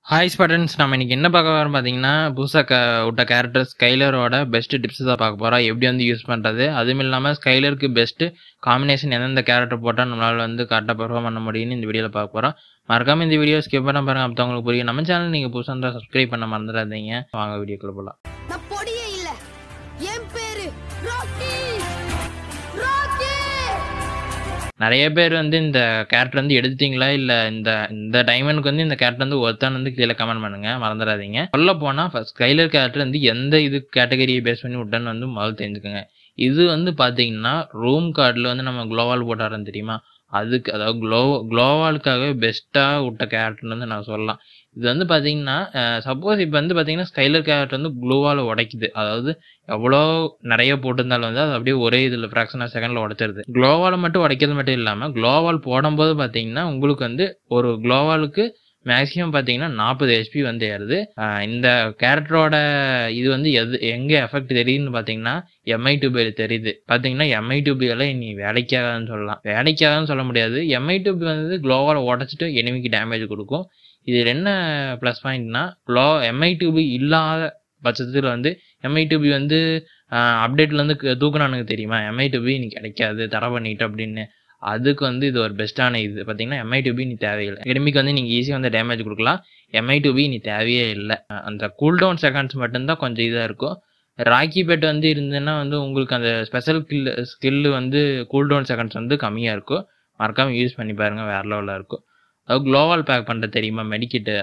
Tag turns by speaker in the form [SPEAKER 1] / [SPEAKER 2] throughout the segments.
[SPEAKER 1] hi ஸ்பட்டன்ஸ் நம்ம இன்னைக்கு என்ன பார்க்க வரோம் பார்த்தீங்கன்னா புதுசாக க விட்ட கேரக்டர் ஸ்கைலரோட பெஸ்ட் டிப்ஸ் தான் பார்க்க போகிறோம் எப்படி வந்து யூஸ் பண்ணுறது அதுவும் இல்லாமல் ஸ்கைலருக்கு பெஸ்ட்டு காம்பினேஷன் எந்தெந்த கேரக்டர் போட்டால் நம்மளால் வந்து கரெக்டாக பெர்ஃபார்ம் பண்ண முடியும்னு இந்த வீடியோவில் பார்க்க போகிறோம் மறக்காம இந்த வீடியோ ஸ்கிப் பண்ண பாருங்க அப்போ உங்களுக்கு புரியும் நம்ம சேனல் நீங்கள் புதுசாக இருந்தால் சப்ஸ்கிரைப் பண்ண மறந்துடாதீங்க வாங்க வீடியோக்குள்ள போகலாம்
[SPEAKER 2] நான் பொடியே இல்ல என் பேரு ராக்கி ராக்கி
[SPEAKER 1] நிறைய பேர் வந்து இந்த கேரக்டர் வந்து எடுத்தீங்களா இல்லை இந்த இந்த டைமண்டுக்கு வந்து இந்த கேரக்டர் வந்து ஒருத்தான் வந்து கீழே கமெண்ட் பண்ணுங்க மறந்துடாதீங்க சொல்ல போனால் ஃபர்ஸ்ட் ஸ்கைலர் கேரக்டர் வந்து எந்த இது கேட்டகரியை பேஸ் பண்ணி விட்டேன்னு வந்து முதல்ல தெரிஞ்சுக்கோங்க இது வந்து பார்த்தீங்கன்னா ரூம் கார்டில் வந்து நம்ம குளோவால் போட்டாரன் தெரியுமா அதுக்கு அதாவது க்ளோ க்ளோவாலுக்காகவே பெஸ்ட்டாக விட்ட கேரக்டர்னு வந்து நான் சொல்லலாம் இது வந்து பார்த்தீங்கன்னா சப்போஸ் இப்போ வந்து பார்த்தீங்கன்னா ஸ்கைலர் கேரக்டர் வந்து க்ளோவால் உடைக்குது அதாவது எவ்வளோ நிறைய போட்டிருந்தாலும் வந்து அது அப்படியே ஒரே இதில் ஃப்ராக்ஷன் ஆஃப் செகண்டில் உடைச்சிருது க்ளோவால் மட்டும் உடைக்கிறது மட்டும் இல்லாமல் க்ளோவால் போடும்போது பார்த்தீங்கன்னா உங்களுக்கு வந்து ஒரு க்ளோவாலுக்கு மேக்ஸிமம் பார்த்தீங்கன்னா நாற்பது ஹெச்பி வந்து ஏறுது ஆஹ் இந்த கேரக்டரோட இது வந்து எது எங்கே எஃபெக்ட் தெரியுதுன்னு பார்த்தீங்கன்னா எம்ஐ டூபியில் தெரியுது பார்த்தீங்கன்னா எம்ஐ டூபியில் நீ வேலைக்காகன்னு சொல்லலாம் வேலைக்காகன்னு சொல்ல முடியாது எம்ஐ டூபி வந்து க்ளோவால் உடச்சிட்டு எனிமிக்கு டேமேஜ் கொடுக்கும் இதில் என்ன ப்ளஸ் பாயிண்ட்னா க்ளோ எம்ஐ டூபி இல்லாத பட்சத்தில் வந்து எம்ஐ டூபி வந்து அப்டேட்லேருந்து தூக்குனானுங்க தெரியுமா எம்ஐ டூபி நீ கிடைக்காது தர பண்ணிட்டு அப்படின்னு அதுக்கு வந்து இது ஒரு பெஸ்ட்டான இது பார்த்தீங்கன்னா எம்ஐ டூபி நீ தேவையில்லை எனிமிக்கு வந்து நீங்கள் ஈஸியாக வந்து டேமேஜ் கொடுக்கலாம் எம்ஐ டூபி நீ தேவையே இல்லை அந்த கூல்டவுன் செகண்ட்ஸ் மட்டும்தான் கொஞ்சம் இதாக இருக்கும் ராக்கி பெட் வந்து இருந்ததுன்னா வந்து உங்களுக்கு அந்த ஸ்பெஷல் ஸ்கில் ஸ்கில்லு வந்து கூல்டவுன் செகண்ட்ஸ் வந்து கம்மியாக இருக்கும் மறக்காமல் யூஸ் பண்ணி பாருங்கள் வேறு லெவலில் இருக்கும் அதாவது க்ளோவால் பேக் பண்ணுறது தெரியுமா மெடிக்கிட்டு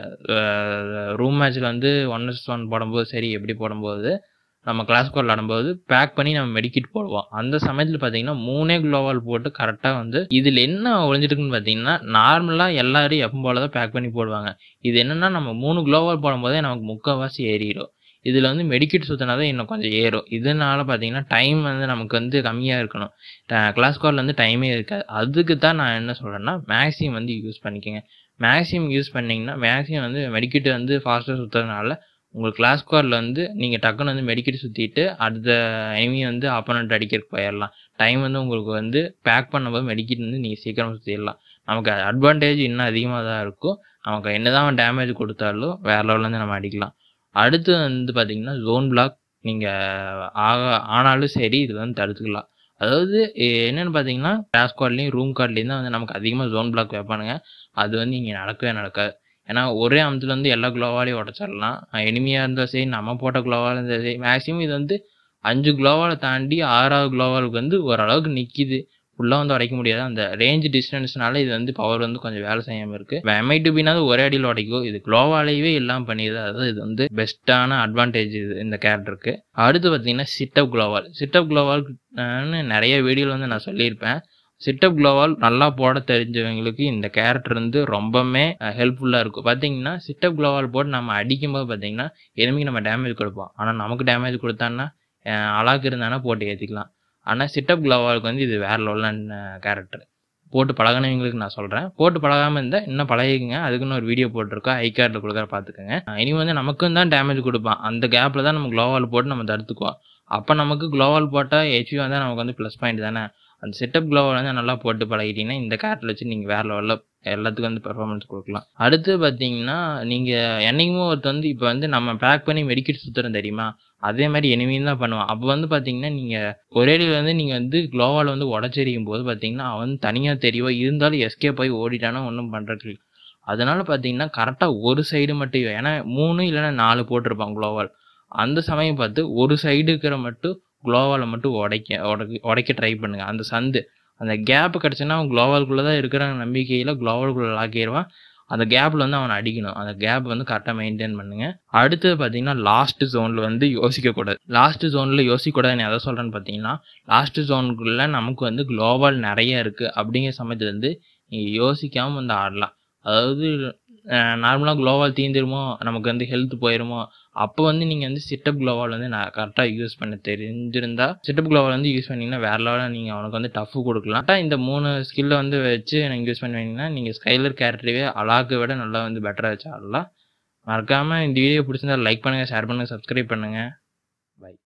[SPEAKER 1] ரூம் மேட்ச்சில் வந்து ஒன் எஸ் ஒன் போடும்போது சரி எப்படி போடும்போது நம்ம கிளாஸ் கோர் விளாடும்போது பேக் பண்ணி நம்ம மெடிக்கிட் போடுவோம் அந்த சமயத்தில் பார்த்தீங்கன்னா மூணே க்ளோவால் போட்டு கரெக்டாக வந்து இதில் என்ன ஒழிஞ்சிருக்குன்னு பார்த்தீங்கன்னா நார்மலாக எல்லாரும் எப்போ போல தான் பேக் பண்ணி போடுவாங்க இது என்னென்னா நம்ம மூணு க்ளோவால் போடும்போதே நமக்கு முக்கால்வாசி ஏறிடும் இதில் வந்து மெடிக்கிட் சுற்றினா தான் இன்னும் கொஞ்சம் ஏறும் இதனால பார்த்தீங்கன்னா டைம் வந்து நமக்கு வந்து கம்மியாக இருக்கணும் கிளாஸ் கோரில் வந்து டைமே இருக்காது அதுக்கு தான் நான் என்ன சொல்கிறேன்னா மேக்ஸிமம் வந்து யூஸ் பண்ணிக்கோங்க மேக்ஸிமம் யூஸ் பண்ணிங்கன்னா மேக்ஸிமம் வந்து மெடிக்கிட் வந்து ஃபாஸ்ட்டாக சுற்றுறதுனால உங்கள் கிளாஸ் ஸ்கோரில் வந்து நீங்கள் டக்குன்னு வந்து மெடிக்கெட் சுற்றிட்டு அடுத்த எனிமி வந்து ஆப்போனண்ட் அடிக்கிறதுக்கு போயிடலாம் டைம் வந்து உங்களுக்கு வந்து பேக் பண்ணும்போது மெடிக்கெட் வந்து நீங்கள் சீக்கிரம் சுற்றிடலாம் நமக்கு அட்வான்டேஜ் இன்னும் அதிகமாக தான் இருக்கும் நமக்கு என்ன தான் டேமேஜ் கொடுத்தாலும் வேறு லெவல்லேருந்து நம்ம அடிக்கலாம் அடுத்து வந்து பார்த்தீங்கன்னா ஜோன் பிளாக் நீங்கள் ஆக ஆனாலும் சரி இது வந்து தடுத்துக்கலாம் அதாவது என்னென்னு பார்த்தீங்கன்னா கிளாஸ் கார்ட்லேயும் ரூம் கார்ட்லேயும் தான் வந்து நமக்கு அதிகமாக ஜோன் பிளாக் வைப்பானுங்க அது வந்து இங்கே நடக்கவே நடக்காது ஏன்னா ஒரே அமத்தில் வந்து எல்லா குளோவாலையும் உடச்சிடலாம் எனிமையாக இருந்தாலும் சரி நம்ம போட்ட குளோவால் இருந்தாலும் சரி மேக்ஸிமம் இது வந்து அஞ்சு குளோவாலை தாண்டி ஆறாவது குளோவாலுக்கு வந்து ஓரளவுக்கு நிற்கிது ஃபுல்லாக வந்து உடைக்க முடியாது அந்த ரேஞ்ச் டிஸ்டன்ஸ்னால இது வந்து பவர் வந்து கொஞ்சம் வேலை செய்யாமல் இருக்குது எம்ஐ டூபினாவது ஒரே அடியில் உடைக்கும் இது குளோவாலேயே இல்லாமல் பண்ணிடுது அதாவது இது வந்து பெஸ்ட்டான அட்வான்டேஜ் இது இந்த கேரக்டருக்கு அடுத்து பார்த்தீங்கன்னா சிட்டப் குளோவால் சிட்டப் குளோவால் நிறைய வீடியோவில் வந்து நான் சொல்லியிருப்பேன் சிட்டப் க்ளோவால் நல்லா போட தெரிஞ்சவங்களுக்கு இந்த கேரக்டர் வந்து ரொம்பவுமே ஹெல்ப்ஃபுல்லாக இருக்கும் பார்த்தீங்கன்னா சிட்டப் க்ளோவால் போட்டு நம்ம அடிக்கும்போது பார்த்தீங்கன்னா எனிமிக்கு நம்ம டேமேஜ் கொடுப்போம் ஆனால் நமக்கு டேமேஜ் கொடுத்தான்னா அழகு இருந்தானா போட்டு ஏற்றிக்கலாம் ஆனால் சிட்டப் க்ளோவாலுக்கு வந்து இது வேறு லெவலான கேரக்டர் போட்டு பழகினவங்களுக்கு நான் சொல்கிறேன் போட்டு பழகாமல் இருந்தால் இன்னும் பழகிக்குங்க அதுக்குன்னு ஒரு வீடியோ போட்டிருக்கோம் ஐ கார்டில் கொடுக்குற பார்த்துக்கோங்க இனி வந்து நமக்கும் தான் டேமேஜ் கொடுப்பான் அந்த கேப்பில் தான் நம்ம க்ளோவால் போட்டு நம்ம தடுத்துக்குவோம் அப்போ நமக்கு க்ளோவால் போட்டால் ஹெச்பி வந்தால் நமக்கு வந்து ப்ளஸ் பாயிண்ட் தானே அந்த செட்டப் க்ளோவில் வந்து நல்லா போட்டு பழகிட்டீங்கன்னா இந்த கேரட்டில் வச்சு நீங்கள் வேறு லெவலில் எல்லாத்துக்கும் வந்து பெர்ஃபார்மன்ஸ் கொடுக்கலாம் அடுத்து பார்த்தீங்கன்னா நீங்கள் என்னைக்குமே ஒருத்தர் வந்து இப்போ வந்து நம்ம பேக் பண்ணி மெடிக்கெட் சுற்றுறோம் தெரியுமா அதே மாதிரி எனிமையும் தான் பண்ணுவான் அப்போ வந்து பார்த்தீங்கன்னா நீங்கள் ஒரே வந்து நீங்கள் வந்து க்ளோவால் வந்து உடச்செறியும் போது பார்த்தீங்கன்னா அவன் தனியாக தெரியவோ இருந்தாலும் எஸ்கே போய் ஓடிட்டானா ஒன்றும் பண்ணுறதுக்கு அதனால பார்த்தீங்கன்னா கரெக்டாக ஒரு சைடு மட்டும் ஏன்னா மூணு இல்லைன்னா நாலு போட்டிருப்பான் க்ளோவால் அந்த சமயம் பார்த்து ஒரு சைடு இருக்கிற மட்டும் குளோவால் மட்டும் உடைக்க உடைக்க உடைக்க ட்ரை பண்ணுங்கள் அந்த சந்து அந்த கேப் கிடச்சுன்னா அவன் குளோவால்குள்ளே தான் இருக்கிற நம்பிக்கையில் குளோவால்குள்ளே லாக்கிடுவான் அந்த கேப்பில் வந்து அவனை அடிக்கணும் அந்த கேப் வந்து கரெக்டாக மெயின்டைன் பண்ணுங்க அடுத்தது பார்த்தீங்கன்னா லாஸ்ட் ஜோனில் வந்து யோசிக்கக்கூடாது லாஸ்ட் ஜோனில் யோசிக்கக்கூடாதுன்னு எதை சொல்கிறேன்னு பார்த்தீங்கன்னா லாஸ்ட் ஜோனுக்குள்ளே நமக்கு வந்து குளோவால் நிறைய இருக்குது அப்படிங்கிற சமயத்தில் வந்து நீங்கள் யோசிக்காமல் வந்து ஆடலாம் அதாவது நார்மலாக குளோவால் தீந்துருமோ நமக்கு வந்து ஹெல்த் போயிருமோ அப்போ வந்து நீங்கள் வந்து சிட்டப் குளோவால் வந்து நான் கரெக்டாக யூஸ் பண்ண தெரிஞ்சிருந்தா சிட்டப் குளோவால் வந்து யூஸ் பண்ணிங்கன்னா வேறு லெவலில் நீங்கள் அவனுக்கு வந்து டஃப் கொடுக்கலாம் கரெக்டாக இந்த மூணு ஸ்கில்லை வந்து வச்சு நீங்கள் யூஸ் பண்ணுவீங்கன்னா நீங்கள் ஸ்கைலர் கேரக்டரவே அழாக்கு விட நல்லா வந்து பெட்டராக வச்சு ஆடலாம் மறக்காமல் இந்த வீடியோ பிடிச்சிருந்தா லைக் பண்ணுங்கள் ஷேர் பண்ணுங்கள் சப்ஸ்கிரைப் பண்ணுங்கள்